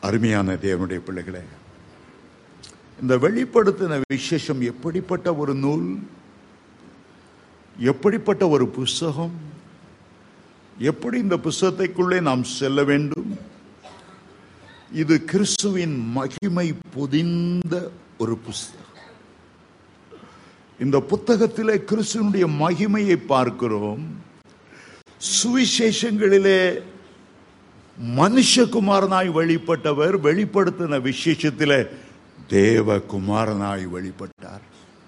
அருமையான தேவனுடைய பிள்ளைகளே இந்த வெளிப்படுத்தின விசேஷம் எப்படிப்பட்ட ஒரு நூல் எப்படிப்பட்ட ஒரு புஸ்தகம் எப்படி இந்த புஸ்தகத்தைக்குள்ளே நாம் செல்ல வேண்டும் இது கிறிஸ்துவின் மகிமை பொதிந்த ஒரு புஸ்தகம் இந்த புத்தகத்திலே கிறிஸ்துவனுடைய மகிமையை பார்க்கிறோம் சுவிசேஷங்களிலே மனுஷகுமாரனாய் வெளிப்பட்டவர் வெளிப்படுத்தின விசேஷத்திலே தேவகுமாரனாய் வெளிப்பட்டார்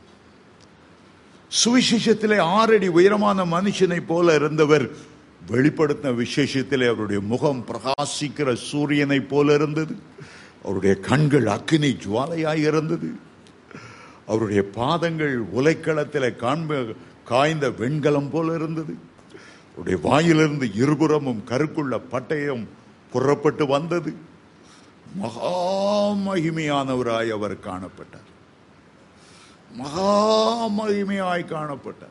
சுவிசேஷத்திலே ஆறடி உயரமான மனுஷனை போல இருந்தவர் வெளிப்படுத்தின விசேஷத்திலே அவருடைய முகம் பிரகாசிக்கிற சூரியனை போல இருந்தது அவருடைய கண்கள் அக்கினி ஜுவாலையாய் இருந்தது அவருடைய பாதங்கள் உலைக்களத்திலே காண்ப காய்ந்த வெண்கலம் போல இருந்தது அவருடைய வாயிலிருந்து இருபுறமும் கருக்குள்ள பட்டயம் புறப்பட்டு வந்தது மகா மகிமையானவராய் அவர் காணப்பட்டார் மகா மகிமையாய் காணப்பட்டார்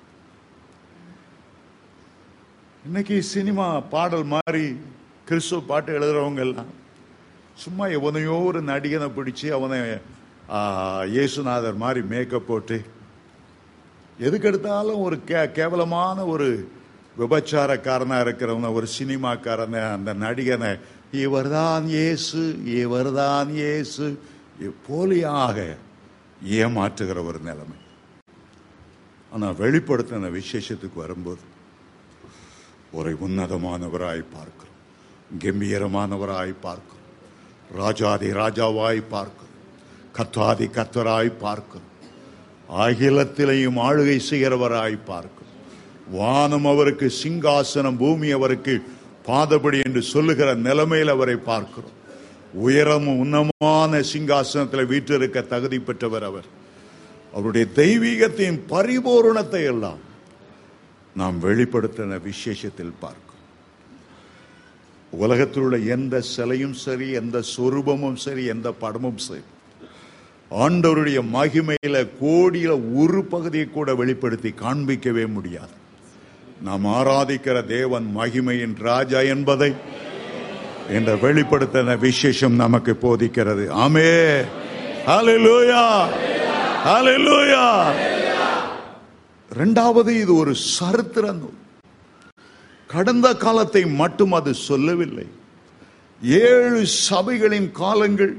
இன்னைக்கு சினிமா பாடல் மாதிரி கிறிஸ்துவ பாட்டு எழுதுறவங்க எல்லாம் சும்மா எவனையோ ஒரு நடிகனை பிடிச்சு அவனை ஆ, இயேசுநாதர் மாதிரி மேக்கப் போட்டு எதுக்கு எடுத்தாலும் ஒரு கே கேவலமான ஒரு விபச்சாரக்காரனா இருக்கிறவன ஒரு சினிமாக்காரனை அந்த நடிகனை இவர்தான் இயேசு இவர்தான் இயேசு போலியாக ஏமாற்றுகிற ஒரு நிலைமை ஆனா வெளிப்படுத்தின விசேஷத்துக்கு வரும்போது ஒரு உன்னதமானவராய் பார்க்கிறோம் கம்பீரமானவராய் பார்க்கிறோம் ராஜாதி ராஜாவாய் பார்க்கிறோம் கத்தாதி கத்தராய் பார்க்கிறோம் அகிலத்திலையும் ஆளுகை செய்கிறவராய் பார்க்கிறோம் வானம் அவருக்கு சிங்காசனம் பூமி அவருக்கு பாதபடி என்று சொல்லுகிற நிலைமையில் அவரை பார்க்கிறோம் உயரமும் உன்னமான சிங்காசனத்தில் வீற்றிருக்க தகுதி பெற்றவர் அவர் அவருடைய தெய்வீகத்தின் பரிபூரணத்தை எல்லாம் நாம் வெளிப்படுத்தின விசேஷத்தில் பார்க்கிறோம் உலகத்தில் உள்ள எந்த சிலையும் சரி எந்த சொரூபமும் சரி எந்த படமும் சரி ஆண்டவருடைய மகிமையில கோடியில ஒரு பகுதியை கூட வெளிப்படுத்தி காண்பிக்கவே முடியாது நாம் ஆராதிக்கிற தேவன் மகிமையின் ராஜா என்பதை என்ற வெளிப்படுத்தின விசேஷம் நமக்கு போதிக்கிறது ஆமே ஹalleluya ஹalleluya இரண்டாவது இது ஒரு சரித்திர நூல் கடந்த காலத்தை மட்டும் அது சொல்லவில்லை ஏழு சபைகளின் காலங்கள்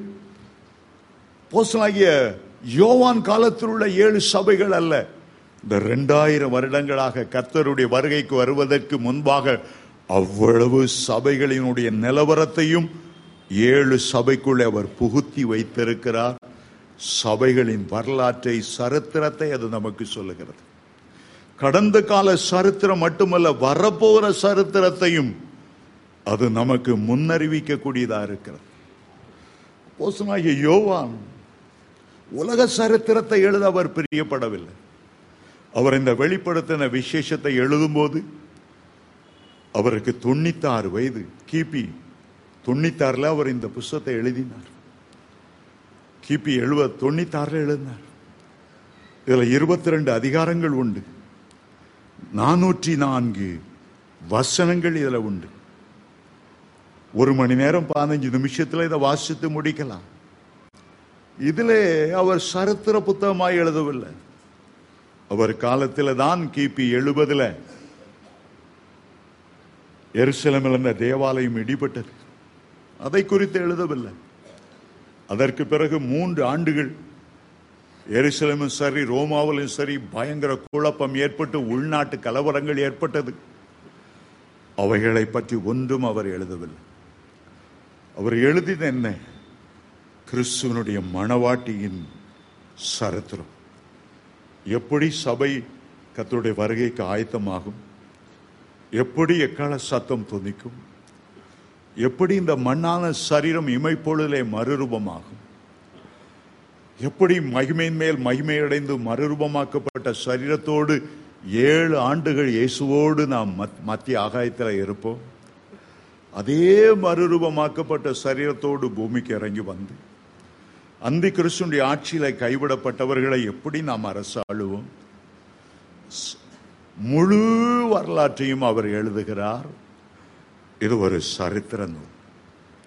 போஸ்தலனாகிய யோவான் காலத்தில் உள்ள ஏழு சபைகள் அல்ல இந்த ரெண்டாயிரம் வருடங்களாக கர்த்தருடைய வருகைக்கு வருவதற்கு முன்பாக அவ்வளவு சபைகளினுடைய நிலவரத்தையும் ஏழு சபைக்குள்ளே அவர் புகுத்தி வைத்திருக்கிறார் சபைகளின் வரலாற்றை சரித்திரத்தை அது நமக்கு சொல்லுகிறது கடந்த கால சரித்திரம் மட்டுமல்ல வரப்போகிற சரித்திரத்தையும் அது நமக்கு முன்னறிவிக்க கூடியதா இருக்கிறது போசனாகிய யோவான் உலக சரித்திரத்தை எழுத அவர் பிரியப்படவில்லை அவர் இந்த வெளிப்படுத்தின விசேஷத்தை எழுதும்போது அவருக்கு தொண்ணூத்தாறு வயது கிபி தொண்ணூத்தாறுல அவர் இந்த புஸ்தகத்தை எழுதினார் கிபி எழுபது தொண்ணூத்தாறுல எழுதினார் இதுல இருபத்தி ரெண்டு அதிகாரங்கள் உண்டு நானூற்றி நான்கு வசனங்கள் இதுல உண்டு ஒரு மணி நேரம் பதினஞ்சு நிமிஷத்துல இதை வாசித்து முடிக்கலாம் இதிலே அவர் சரித்திர புத்தகமாய் எழுதவில்லை அவர் காலத்தில் தான் கிபி எழுபதுல எருசலமில் இருந்த தேவாலயம் இடிபட்டது அதை குறித்து எழுதவில்லை அதற்கு பிறகு மூன்று ஆண்டுகள் எருசலேமும் சரி ரோமாவிலும் சரி பயங்கர குழப்பம் ஏற்பட்டு உள்நாட்டு கலவரங்கள் ஏற்பட்டது அவைகளை பற்றி ஒன்றும் அவர் எழுதவில்லை அவர் எழுதின என்ன கிறிஸ்துவனுடைய மணவாட்டியின் சரித்திரம் எப்படி சபை கர்த்தருடைய வருகைக்கு ஆயத்தமாகும் எப்படி எக்கால சத்தம் துணிக்கும் எப்படி இந்த மண்ணான சரீரம் இமைப்பொழுதிலே மறுரூபமாகும் எப்படி மகிமையின் மேல் மகிமையடைந்து மறுரூபமாக்கப்பட்ட சரீரத்தோடு ஏழு ஆண்டுகள் இயேசுவோடு நாம் மத்- மத்திய ஆகாயத்தில் இருப்போம் அதே மறுரூபமாக்கப்பட்ட சரீரத்தோடு பூமிக்கு இறங்கி வந்து அந்தி கிறிஸ்துடைய ஆட்சியில கைவிடப்பட்டவர்களை எப்படி நாம் அரசாளுவோம் ஸ்- முழு வரலாற்றையும் அவர் எழுதுகிறார் இது ஒரு சரித்திர நூல்